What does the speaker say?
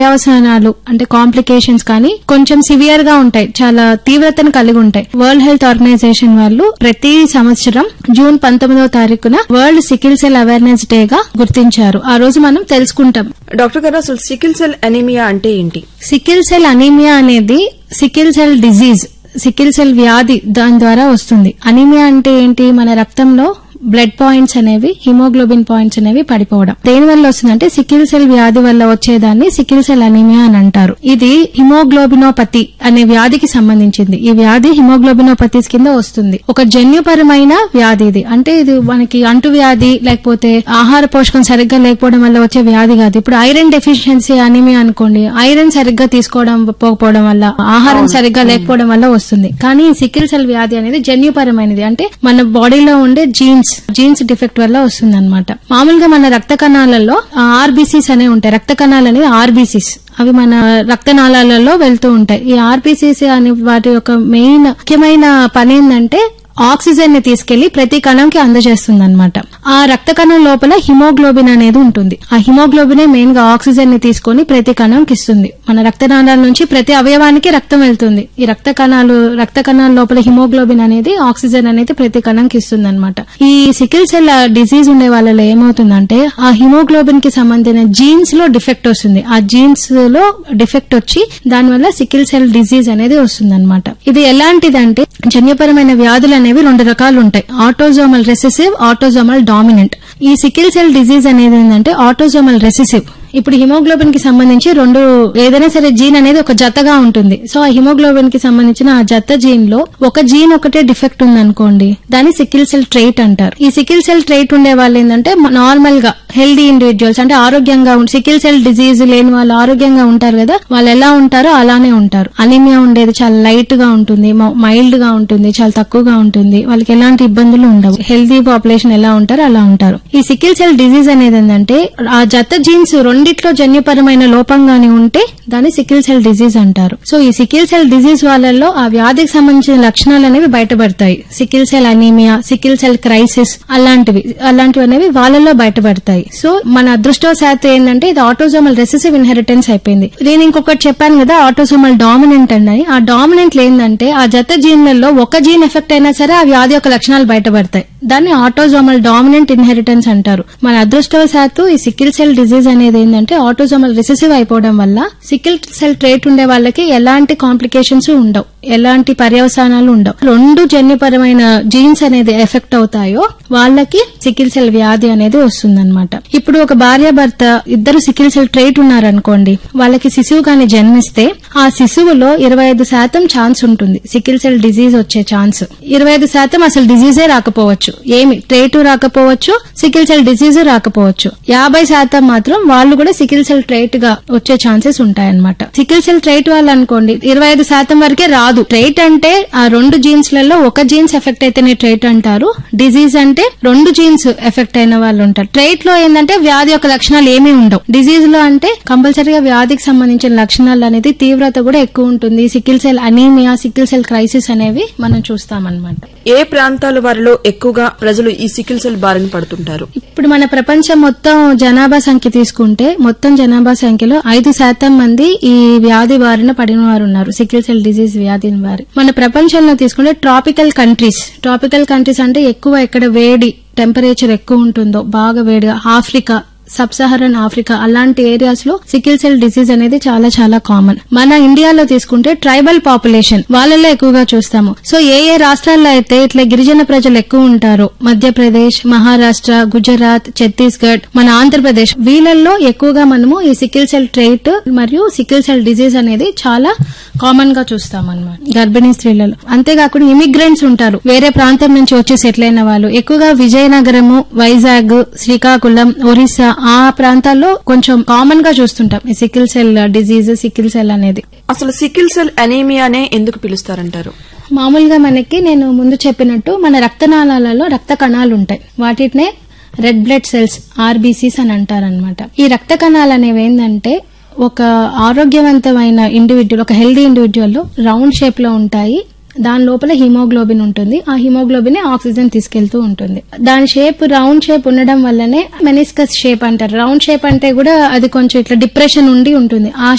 పర్యవసానాలు అంటే కాంప్లికేషన్స్ కానీ కొంచెం సివియర్ గా ఉంటాయి చాలా తీవ్రతను కలిగి ఉంటాయి వరల్డ్ హెల్త్ ఆర్గనైజేషన్ వాళ్ళు ప్రతి సంవత్సరం జూన్ పంతొమ్మిదవ తారీఖున world sickle cell awareness day గా గుర్తించారు ఆ రోజు మనం తెలుసుకుంటాం డాక్టర్ గారు అసలు సికిల్ సెల్ అనీమియా అంటే ఏంటి సికిల్ సెల్ అనీమియా అనేది sickle cell disease sickle cell వ్యాధి దాని ద్వారా వస్తుంది అనీమియా అంటే ఏంటి మన రక్తంలో బ్లడ్ పాయింట్స్ అనేవి హిమోగ్లోబిన్ పాయింట్స్ అనేవి పడిపోవడం దేని వల్ల వస్తుందంటే సికిల్ సెల్ వ్యాధి వల్ల వచ్చేదాన్ని సికిల్ సెల్ అనీమియా అని అంటారు ఇది హిమోగ్లోబినోపతి అనే వ్యాధికి సంబంధించింది ఈ వ్యాధి హిమోగ్లోబినోపతిస్ కింద వస్తుంది ఒక జన్యుపరమైన వ్యాధి ఇది అంటే ఇది మనకి అంటు వ్యాధి లేకపోతే ఆహార పోషకం సరిగ్గా లేకపోవడం వల్ల వచ్చే వ్యాధి కాదు ఇప్పుడు ఐరన్ డెఫిషియన్సీ అనిమియా అనుకోండి ఐరన్ సరిగ్గా తీసుకోవడం పోకపోవడం వల్ల ఆహారం సరిగ్గా లేకపోవడం వల్ల వస్తుంది కానీ ఈ సికిల్ సెల్ వ్యాధి అనేది జన్యుపరమైనది అంటే మన బాడీలో ఉండే జీన్స్ జీన్స్ డిఫెక్ట్ వల్ల వస్తుంది అనమాట మామూలుగా మన రక్త కణాలలో ఆర్బీసీస్ అనే ఉంటాయి రక్త కణాలు అనేవి ఆర్బీసీస్ అవి మన రక్తనాళాలలో వెళ్తూ ఉంటాయి ఈ ఆర్బీసీసీ అనే వాటి యొక్క మెయిన్ ముఖ్యమైన పని ఏంటంటే ఆక్సిజన్ ని తీసుకెళ్లి ప్రతి కణంకి అందజేస్తుంది అనమాట ఆ రక్త కణం లోపల హిమోగ్లోబిన్ అనేది ఉంటుంది ఆ హిమోగ్లోబినే మెయిన్ గా ఆక్సిజన్ ని తీసుకొని ప్రతి కణంకి ఇస్తుంది మన రక్తనాళాల నుంచి ప్రతి అవయవానికి రక్తం వెళ్తుంది ఈ రక్త కణాలు రక్త కణాల లోపల హిమోగ్లోబిన్ అనేది ఆక్సిజన్ అనేది ప్రతి కణంకి ఇస్తుంది అనమాట ఈ సికిల్ సెల్ డిసీజ్ ఉండే వాళ్ళలో ఏమవుతుందంటే ఆ హిమోగ్లోబిన్ కి సంబంధించిన జీన్స్ లో డిఫెక్ట్ వస్తుంది ఆ జీన్స్ లో డిఫెక్ట్ వచ్చి దానివల్ల సికిల్ సెల్ డిసీజ్ అనేది వస్తుంది ఇది ఎలాంటిదంటే జన్యుపరమైన వ్యాధులు అనేవి రెండు రకాలు ఉంటాయి ఆటోజోమల్ రెసెసివ్ ఆటోజోమల్ డామినెంట్ ఈ సికిల్ సెల్ డిసీజ్ అనేది ఏంటంటే ఆటోజోమల్ రెసెసివ్ ఇప్పుడు హిమోగ్లోబిన్ కి సంబంధించి రెండు ఏదైనా సరే జీన్ అనేది ఒక జతగా ఉంటుంది సో ఆ హిమోగ్లోబిన్ కి సంబంధించిన ఆ జత జీన్ లో ఒక జీన్ ఒకటే డిఫెక్ట్ ఉందనుకోండి దాన్ని సికిల్ సెల్ ట్రైట్ అంటారు ఈ సికిల్ సెల్ ట్రైట్ ఉండే వాళ్ళు ఏంటంటే నార్మల్ గా హెల్దీ ఇండివిజువల్స్ అంటే ఆరోగ్యంగా సికిల్ సెల్ డిజీజ్ లేని వాళ్ళు ఆరోగ్యంగా ఉంటారు కదా వాళ్ళు ఎలా ఉంటారో అలానే ఉంటారు అనిమియా ఉండేది చాలా లైట్ గా ఉంటుంది మైల్డ్ గా ఉంటుంది చాలా తక్కువగా ఉంటుంది వాళ్ళకి ఎలాంటి ఇబ్బందులు ఉండవు హెల్దీ పాపులేషన్ ఎలా ఉంటారో అలా ఉంటారు ఈ సికిల్ సెల్ డిజీజ్ అనేది ఏంటంటే ఆ జత జీన్స్ రెండిట్లో జన్యుపరమైన లోపంగానే ఉంటే దాన్ని సికిల్ సెల్ డిజీజ్ అంటారు సో ఈ సికిల్ సెల్ డిజీజ్ వాళ్ళల్లో ఆ వ్యాధికి సంబంధించిన లక్షణాలు అనేవి బయటపడతాయి sickle cell anaemia sickle cell crisis అలాంటివి అలాంటివి అనేవి వాళ్ళల్లో బయటపడతాయి సో మన అదృష్టవశాత్తు ఏంటంటే ఇది ఆటోజోమల్ రెసెసివ్ ఇన్హెరిటెన్స్ అయిపోయింది నేను ఇంకొకటి చెప్పాను కదా ఆటోజోమల్ డామినెంట్ అండి ఆ డామినెంట్ ఏంటంటే ఆ జత జీన్లలో ఒక జీన్ ఎఫెక్ట్ అయినా సరే ఆ వ్యాధి యొక్క లక్షణాలు బయటపడతాయి దాన్ని ఆటోజోమల్ డామినెంట్ ఇన్హెరిటెన్స్ అంటారు మన అదృష్టవశాత్తు ఈ సికిల్ సెల్ డిజీజ్ అనేది ఏంటంటే ఆటోజోమల్ రిసెసివ్ అయిపోవడం వల్ల సికిల్ సెల్ ట్రేట్ ఉండే వాళ్ళకి ఎలాంటి కాంప్లికేషన్స్ ఉండవు ఎలాంటి పర్యవసానాలు ఉండవు రెండు జన్యుపరమైన జీన్స్ అనేది ఎఫెక్ట్ అవుతాయో వాళ్ళకి సికిల్ సెల్ వ్యాధి అనేది వస్తుందన్నమాట ఇప్పుడు ఒక భార్య భర్త ఇద్దరు సికిల్ సెల్ ట్రేట్ ఉన్నారనుకోండి వాళ్ళకి శిశువు గాని జన్మిస్తే ఆ శిశువులో ఇరవై ఐదు శాతం ఛాన్స్ ఉంటుంది సికిల్ సెల్ డిజీజ్ వచ్చే ఛాన్స్ ఇరవై ఐదు శాతం అసలు డిజీజే రాకపోవచ్చు ఏమి ట్రేటు రాకపోవచ్చు సికిల్ సెల్ డిజీజ్ రాకపోవచ్చు యాభై శాతం మాత్రం వాళ్ళు కూడా సికిల్ సెల్ ట్రైట్ గా వచ్చే ఛాన్సెస్ ఉంటాయన్నమాట సికిల్ సెల్ ట్రైట్ వాళ్ళు అనుకోండి ఇరవై ఐదు శాతం వరకే రాదు ట్రైట్ అంటే ఆ రెండు జీన్స్ లలో ఒక జీన్స్ ఎఫెక్ట్ అయితేనే ట్రైట్ అంటారు డిజీజ్ అంటే రెండు జీన్స్ ఎఫెక్ట్ అయిన వాళ్ళు ఉంటారు ట్రైట్ లో ఏంటంటే వ్యాధి యొక్క లక్షణాలు ఏమీ ఉండవు డిజీజ్ లో అంటే కంపల్సరీగా వ్యాధికి సంబంధించిన లక్షణాలు అనేది తీవ్రత కూడా ఎక్కువ ఉంటుంది sickle cell anaemia sickle cell crisis అనేవి మనం చూస్తామన్నమాట ఏ ప్రాంతాల వారిలో ఎక్కువగా ప్రజలు ఈ సికిల్ సెల్ బారిన పడుతుంటారు ఇప్పుడు మన ప్రపంచం మొత్తం జనాభా సంఖ్య తీసుకుంటే మొత్తం జనాభా సంఖ్యలో ఐదు శాతం మంది ఈ వ్యాధి బారిన పడిన వారు ఉన్నారు సికిల్ సెల్ డిజీజ్ వ్యాధి వారి మన ప్రపంచంలో తీసుకుంటే ట్రాపికల్ కంట్రీస్ ట్రాపికల్ కంట్రీస్ అంటే ఎక్కువ ఎక్కడ వేడి టెంపరేచర్ ఎక్కువ ఉంటుందో బాగా వేడిగా ఆఫ్రికా సబ్ సహరన్ ఆఫ్రికా అలాంటి ఏరియాస్ లో సికిల్ సెల్ డిసీజ్ అనేది చాలా చాలా కామన్ మన ఇండియాలో తీసుకుంటే ట్రైబల్ పాపులేషన్ వాళ్ళలో ఎక్కువగా చూస్తాము సో ఏ ఏ రాష్ట్రాల్లో అయితే ఇట్లా గిరిజన ప్రజలు ఎక్కువ ఉంటారో మధ్యప్రదేశ్ మహారాష్ట్ర గుజరాత్ ఛత్తీస్గఢ్ మన ఆంధ్రప్రదేశ్ వీళ్ళల్లో ఎక్కువగా మనము ఈ సికిల్ సెల్ ట్రైట్ మరియు సికిల్ సెల్ డిసీజ్ అనేది చాలా కామన్ గా చూస్తాం అనమాట గర్భిణీ స్త్రీలలో అంతేకాకుండా ఇమిగ్రెంట్స్ ఉంటారు వేరే ప్రాంతం నుంచి వచ్చి సెటిల్ అయిన వాళ్ళు ఎక్కువగా విజయనగరము వైజాగ్ శ్రీకాకుళం ఒరిస్సా ఆ ప్రాంతాల్లో కొంచెం కామన్ గా చూస్తుంటాం ఈ sickle cell disease sickle cell అనేది అసలు సికిల్ సెల్ అనీమియానే ఎందుకు పిలుస్తారంటారు మామూలుగా మనకి నేను ముందు చెప్పినట్టు మన రక్తనాళాలలో రక్త కణాలు ఉంటాయి వాటినే రెడ్ బ్లడ్ సెల్స్ ఆర్బీసీస్ అని అంటారనమాట ఈ రక్త కణాలు అనేవి ఏంటంటే ఒక ఆరోగ్యవంతమైన ఇండివిజువల్ ఒక హెల్దీ ఇండివిజువల్ లో రౌండ్ షేప్ లో ఉంటాయి దాని లోపల హిమోగ్లోబిన్ ఉంటుంది ఆ హిమోగ్లోబిన్ ఆక్సిజన్ తీసుకెళ్తూ ఉంటుంది దాని షేప్ రౌండ్ షేప్ ఉండడం వల్లనే మెనిస్కస్ షేప్ అంటారు రౌండ్ షేప్ అంటే కూడా అది కొంచెం ఇట్లా డిప్రెషన్ ఉండి ఉంటుంది ఆ